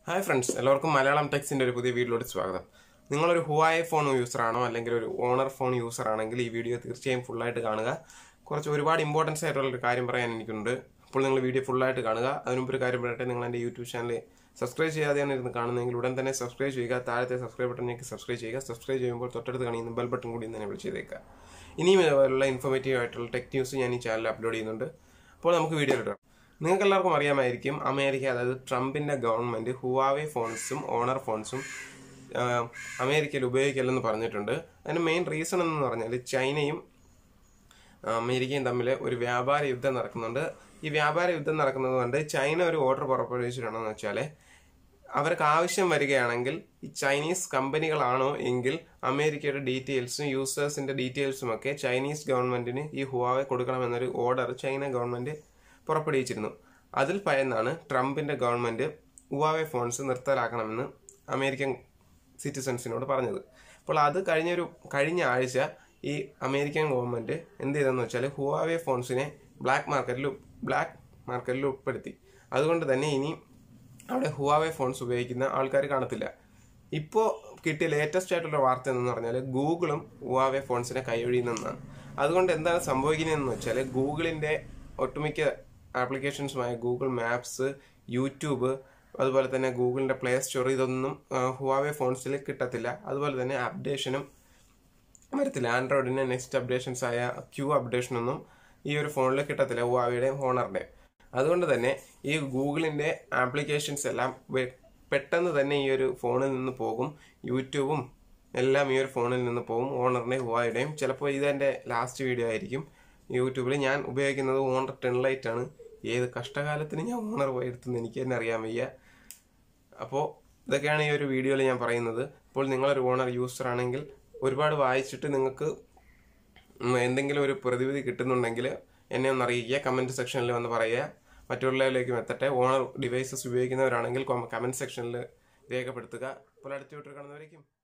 hi friends എല്ലാവർക്കും മലയാളം ടെക്സിന്റെ ഒരു പുതിയ വീഡിയോയിലോട്ട് സ്വാഗതം നിങ്ങളൊരു ഹുവായ ഫോൺ യൂസർ ആണോ അല്ലെങ്കിൽ ഒരു ഓണർ ഫോൺ യൂസർ ആണെങ്കിൽ ഈ വീഡിയോ തീർച്ചയായും ഫുള്ളായിട്ട് കാണുക കുറച്ച് ഒരുപാട് ഇമ്പോർട്ടൻസ് ആയിട്ടുള്ള ഒരു കാര്യം പറയാൻ എനിക്കുണ്ട് അപ്പോൾ നിങ്ങൾ വീഡിയോ ഫുള്ളായിട്ട് കാണുക അതിനുമുമ്പ് ഒരു കാര്യം പറയട്ടെ നിങ്ങൾ എൻ്റെ യൂട്യൂബ് ചാനൽ സബ്സ്ക്രൈബ് ചെയ്യാതെയാണ് ഇരുന്ന് കാണുന്നതെങ്കിൽ ഉടൻ തന്നെ സബ്സ്ക്രൈബ് ചെയ്യുക താഴത്തെ സബ്സ്ക്രൈബ് ബട്ടണിലേക്ക് സബ്സ്ക്രൈബ് ചെയ്യുക സബ്സ്ക്രൈബ് ചെയ്യുമ്പോൾ തൊട്ടടുത്ത് കാണിക്കുന്ന ബെൽ ബട്ടൺ കൂടി തന്നെ വിളിച്ച് ചെയ്തേക്കുക ഇനിയും ഇതുപോലുള്ള ഇൻഫോർമേറ്റീവ് ആയിട്ടുള്ള ടെക് ന്യൂസ് ഞാൻ ഈ ചാനലിൽ അപ്ലോഡ് ചെയ്യുന്നുണ്ട് അപ്പോൾ നമുക്ക് വീഡിയോ ഇടാം നിങ്ങൾക്ക് എല്ലാവർക്കും അറിയാമായിരിക്കും അമേരിക്ക അതായത് ട്രംപിന്റെ ഗവൺമെന്റ് ഹുവാവേ ഫോൺസും ഓണർ ഫോൺസും ആഹ്, അമേരിക്കയിൽ ഉപയോഗിക്കില്ലെന്ന് പറഞ്ഞിട്ടുണ്ട് അതിന് മെയിൻ റീസൺ എന്ന് പറഞ്ഞാൽ ചൈനയും ആഹ്, അമേരിക്കയും തമ്മിൽ ഒരു വ്യാപാര യുദ്ധം നടക്കുന്നുണ്ട് ഈ വ്യാപാര യുദ്ധം നടക്കുന്നത് കൊണ്ട് ചൈന ഒരു ഓർഡർ പുറപ്പെടുവിച്ചിട്ടുണ്ടെന്ന് വെച്ചാൽ അവർക്ക് ആവശ്യം വരികയാണെങ്കിൽ ഈ ചൈനീസ് കമ്പനികളാണോ എങ്കിൽ അമേരിക്കയുടെ ഡീറ്റെയിൽസും യൂസേഴ്സിന്റെ ഡീറ്റെയിൽസും ഒക്കെ ചൈനീസ് ഗവൺമെന്റിന് ഈ ഹുവാവെ കൊടുക്കണമെന്നൊരു ഓർഡർ ചൈന ഗവൺമെന്റ് പുറപ്പെടുവിച്ചിരുന്നു അതിൽ ഭയന്നാണ് ട്രംപിന്റെ ഗവൺമെന്റ് ഹുവാവെ ഫോൺസ് നിർത്തലാക്കണമെന്ന് അമേരിക്കൻ സിറ്റിസൺസിനോട് പറഞ്ഞത് അപ്പോൾ അത് കഴിഞ്ഞൊരു കഴിഞ്ഞ ആഴ്ച ഈ അമേരിക്കൻ ഗവൺമെന്റ് എന്ത് ചെയ്തെന്ന് വെച്ചാൽ ഹുവാവെ ഫോൺസിനെ ബ്ലാക്ക് മാർക്കറ്റിൽ ബ്ലാക്ക് മാർക്കറ്റിൽ ഉൾപ്പെടുത്തി അതുകൊണ്ട് തന്നെ ഇനി അവിടെ ഹുവാവെ ഫോൺസ് ഉപയോഗിക്കുന്ന ആൾക്കാർ കാണത്തില്ല ഇപ്പോൾ കിട്ടിയ ലേറ്റസ്റ്റ് ആയിട്ടുള്ള വാർത്ത എന്ന് പറഞ്ഞാൽ ഗൂഗിളും ഹുവാവെ ഫോൺസിനെ കൈയൊഴിയുന്നതാണ് അതുകൊണ്ട് എന്താണ് സംഭവിക്കുന്നതെന്ന് വെച്ചാൽ ഗൂഗിളിന്റെ ഒട്ടുമിക്ക ആപ്ലിക്കേഷൻസുമായ ഗൂഗിൾ മാപ്സ് യൂട്യൂബ് അതുപോലെ തന്നെ ഗൂഗിളിന്റെ പ്ലേ സ്റ്റോർ ഇതൊന്നും ഹുവാവെ ഫോൺസിൽ കിട്ടത്തില്ല അതുപോലെ തന്നെ അപ്ഡേഷനും വരത്തില്ല ആൻഡ്രോയിഡിന്റെ നെക്സ്റ്റ് അപ്ഡേഷൻസ് ആയ ക്യൂ അപ്ഡേഷൻ ഒന്നും ഈ ഒരു ഫോണിൽ കിട്ടത്തില്ല ഹുവാവിയുടെയും ഹോണറിന്റെയും അതുകൊണ്ട് തന്നെ ഈ ഗൂഗിളിന്റെ ആപ്ലിക്കേഷൻസ് എല്ലാം വെ- പെട്ടെന്ന് തന്നെ ഈ ഒരു ഫോണിൽ നിന്ന് പോകും യൂട്യൂബും എല്ലാം ഈ ഒരു ഫോണിൽ നിന്ന് പോകും ഓണറിന്റെയും ഹുവായുടെയും ചിലപ്പോൾ ഇതെന്റെ ലാസ്റ്റ് വീഡിയോ ആയിരിക്കും യൂട്യൂബിൽ ഞാൻ ഉപയോഗിക്കുന്നത് ഓണർ ടെൻ ലൈറ്റ് ആണ് ഏത് കഷ്ടകാലത്തിന് ഞാൻ ഓണർ പോയെടുത്തെന്ന് എനിക്ക് തന്നെ അറിയാൻ വയ്യ അപ്പോൾ ഇതൊക്കെയാണ് ഈ ഒരു വീഡിയോയിൽ ഞാൻ പറയുന്നത് ഇപ്പോൾ നിങ്ങളൊരു ഓണർ യൂസർ ആണെങ്കിൽ ഒരുപാട് വായിച്ചിട്ട് നിങ്ങൾക്ക് ഉം എന്തെങ്കിലും ഒരു പ്രതിവിധി കിട്ടുന്നുണ്ടെങ്കിൽ എന്നെ ഒന്ന് അറിയിക്കുക കമന്റ് സെക്ഷനിൽ വന്ന് പറയുക മറ്റുള്ളവരിലേക്കും എത്തട്ടെ ഓണർ ഡിവൈസസ് ഉപയോഗിക്കുന്നവരാണെങ്കിൽ കമന്റ് സെക്ഷനിൽ രേഖപ്പെടുത്തുക അപ്പോൾ അടുത്ത വീട്ടിൽ കാണുന്നവരേക്കും